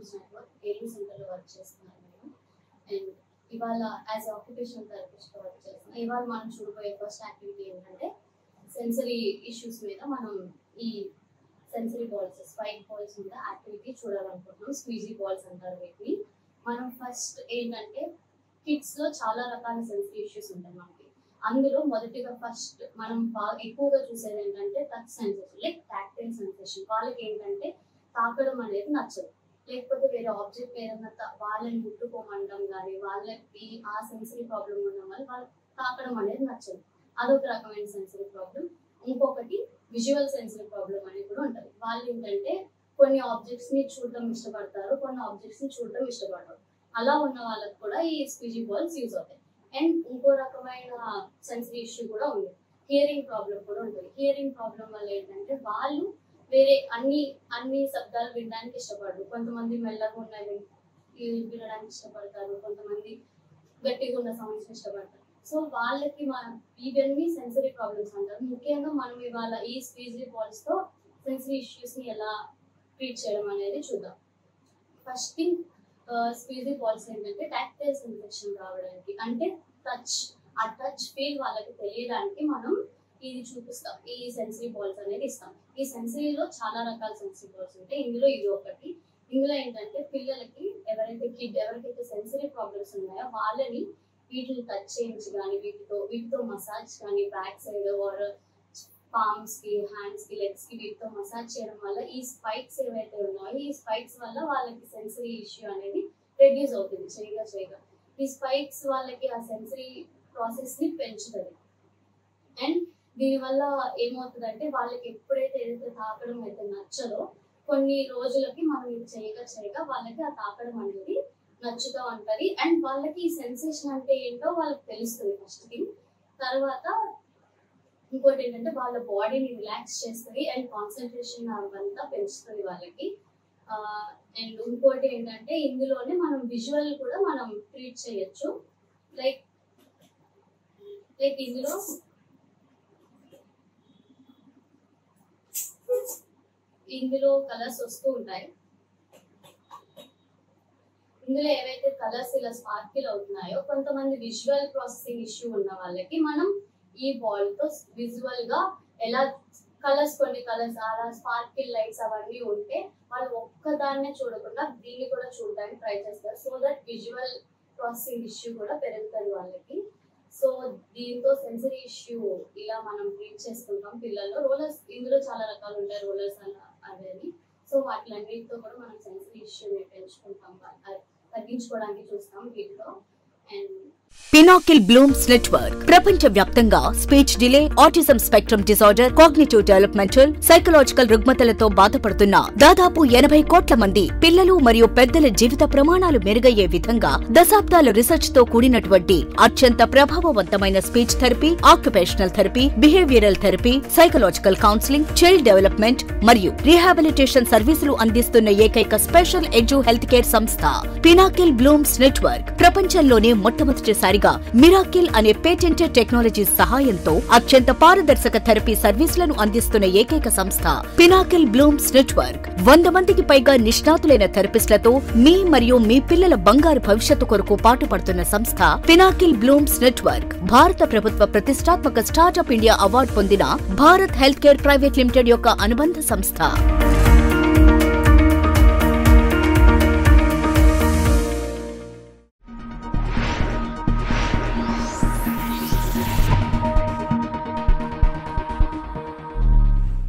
Bloom's network ఎయిటింగ్ సెంటర్లో work చేస్తున్నాను నేను అండ్ ఇవాళ యాజ్ ఆక్యుపేషనల్ థెరపిస్ట్ వర్క్ చేస్తున్నాను ఇవాళ మనం చూడబోయే ఫస్ట్ యాక్టివిటీ ఏంటంటే సెన్సరీ ఇష్యూస్ మీద మనం ఈ సెన్సరీ బాల్స్ స్పైక్ బాల్స్ మీద యాక్టివిటీ చూడాలనుకుంటున్నాం స్క్వీజీ బాల్స్ అంటారు వీటిని మనం ఫస్ట్ ఏంటంటే కిడ్స్ లో చాలా రకాల సెన్సరీ ఇష్యూస్ ఉంటాయి మనకి అందులో మొదటిగా ఫస్ట్ మనం బాగా ఎక్కువగా చూసేది ఏంటంటే touch sensation like tactile sensation వాళ్ళకి ఏంటంటే తాకడం అనేది నచ్చదు లేకపోతే వేరే ఆబ్జెక్ట్ ఏదైనా తా- వాళ్ళని ముట్టుకోమండం కానీ వాళ్ళకి ఆ సెన్సరీ ప్రాబ్లం ఉండడం వల్ల వాళ్ళకి తాకడం అనేది నచ్చదు అదొక రకమైన సెన్సరీ ప్రాబ్లం ఇంకొకటి విజువల్ సెన్సరీ ప్రాబ్లం అనేది కూడా ఉంటుంది వాళ్ళు ఏంటంటే కొన్ని ఆబ్జెక్ట్స్ ని చూడడం ఇష్టపడతారు కొన్ని ఆబ్జెక్ట్స్ ని చూడడం ఇష్టపడరు అలా ఉన్న వాళ్ళకి కూడా ఈ స్క్విజీ బాల్స్ యూజ్ అవుతాయి అండ్ ఇంకో రకమైన సెన్సరీ ఇష్యూ కూడా ఉంది హియరింగ్ ప్రాబ్లం కూడా ఉంటుంది హియరింగ్ ప్రాబ్లం వల్ల ఏంటంటే వాళ్ళు వేరే అన్ని అన్ని శబ్దాలు వినడానికి ఇష్టపడరు కొంతమంది మెల్లగా ఉన్నవి ఇవి వినడానికి ఇష్టపడతారు కొంతమంది గట్టిగా ఉన్న సౌండ్స్ ఇష్టపడతారు సో వాళ్ళకి మన ఇవన్నీ సెన్సరీ ప్రాబ్లమ్స్ అంటారు ముఖ్యంగా మనం ఇవాళ ఈ స్క్వీజీ బాల్స్ తో సెన్సరీ ఇష్యూస్ ని ఎలా ట్రీట్ చేయడం అనేది చూద్దాం ఫస్ట్ థింగ్ స్క్వీజీ బాల్స్ ఏంటంటే టాక్టైల్ సెన్సేషన్ రావడానికి అంటే టచ్ ఆ టచ్ ఫీల్ వాళ్ళకి తెలియడానికి మనం ఇది చూపిస్తాం ఈ సెన్సరీ బాల్స్ అనేది ఇస్తాం ఈ సెన్సరీలో చాలా రకాల సెన్సరీ బాల్స్ ఉంటాయి ఇందులో ఇది ఒకటి ఇందులో ఏంటంటే పిల్లలకి ఎవరైతే కిడ్ ఎవరికైతే సెన్సరీ ప్రాబ్లమ్స్ ఉన్నాయో వాళ్ళని వీటిని టచ్ చేయించి కానీ వీటితో వీటితో మసాజ్ కానీ బ్యాక్ సైడ్ ఆర్ పామ్స్ కి హ్యాండ్స్ కి లెగ్స్ కి వీటితో మసాజ్ చేయడం వల్ల ఈ స్పైక్స్ ఏవైతే ఉన్నాయో ఈ స్పైక్స్ వల్ల వాళ్ళకి సెన్సరీ ఇష్యూ అనేది రెడ్యూస్ అవుతుంది చేయగా చేయగా ఈ స్పైక్స్ వాళ్ళకి ఆ సెన్సరీ ప్రాసెస్ ని పెంచుతుంది అండ్ దీనివల్ల ఏమవుతుందంటే వాళ్ళకి ఎప్పుడైతే ఏదైతే తాకడం అయితే నచ్చదో కొన్ని రోజులకి మనం ఇది చేయగా చేయగా వాళ్ళకి ఆ తాకడం అనేది నచ్చుతూ ఉంటది అండ్ వాళ్ళకి ఈ సెన్సేషన్ అంటే ఏంటో వాళ్ళకి తెలుస్తుంది ఫస్ట్ థింగ్ తర్వాత ఇంకోటి ఏంటంటే వాళ్ళ బాడీని రిలాక్స్ చేస్తుంది అండ్ కాన్సన్ట్రేషన్ అవంతా పెంచుతుంది వాళ్ళకి అండ్ ఇంకోటి ఏంటంటే ఇందులోనే మనం విజువల్ కూడా మనం ట్రీట్ చేయొచ్చు లైక్ లైక్ ఇందులో ఇందులో కలర్స్ వస్తూ ఉంటాయి ఇందులో ఏవైతే కలర్స్ ఇలా స్పార్కిల్ అవుతున్నాయో కొంతమంది విజువల్ ప్రాసెసింగ్ ఇష్యూ ఉన్న వాళ్ళకి మనం ఈ బాల్ తో విజువల్ గా ఎలా కలర్స్ కొన్ని కలర్స్ అలా స్పార్కిల్ లైట్స్ అవన్నీ ఉంటే వాళ్ళు ఒక్కదాన్నే చూడకుండా దీన్ని కూడా చూడడానికి ట్రై చేస్తారు so that visual processing issue కూడా పెరుగుతుంది వాళ్ళకి సో దీంతో సెన్సరీ ఇష్యూ ఇలా మనం ట్రీట్ చేసుకుంటాం పిల్లల్లో రోలర్స్ ఇందులో చాలా రకాలు ఉంటాయి రోలర్స్ అన్న అనేది సో వాటిలన్నిటితో కూడా మనం సెన్సరీ ఇష్యూని పెంచుకుంటాం అది తగ్గించుకోవడానికి చూస్తాం వీటిలో అండ్ పినాకిల్ బ్లూమ్స్ నెట్వర్క్ ప్రపంచ వ్యాప్తంగా speech delay autism spectrum disorder cognitive developmental psychological రుగ్మతలతో బాధపడుతున్న దాదాపు ఎనభై కోట్ల మంది పిల్లలు మరియు పెద్దల జీవిత ప్రమాణాలు మెరుగయ్యే విధంగా దశాబ్దాల రీసెర్చ్ తో కూడినటువంటి అత్యంత ప్రభావవంతమైన speech therapy occupational therapy behavioural therapy psychological counselling child development మరియు రీహాబిలిటేషన్ సర్వీసులు అందిస్తున్న ఏకైక స్పెషల్ ఎడ్యు హెల్త్ కేర్ సంస్థ పినాకిల్ బ్లూమ్స్ నెట్వర్క్ ప్రపంచంలోనే మొట్టమొదటిసారిగా మిరాకిల్ అనే పేటెంటెడ్ టెక్నాలజీ సహాయంతో అత్యంత పారదర్శక థెరపీ సర్వీసులను అందిస్తున్న ఏకైక సంస్థ పినాకిల్ బ్లూమ్స్ నెట్వర్క్ వంద మందికి పైగా నిష్ణాతులైన థెరపిస్టులతో మీ మరియు మీ పిల్లల బంగారు భవిష్యత్తు కొరకు పాటుపడుతున్న సంస్థ పినాకిల్ బ్లూమ్స్ నెట్వర్క్ భారత ప్రభుత్వ ప్రతిష్టాత్మక స్టార్టప్ ఇండియా అవార్డు పొందిన Bharat health care private limited యొక్క అనుబంధ సంస్థ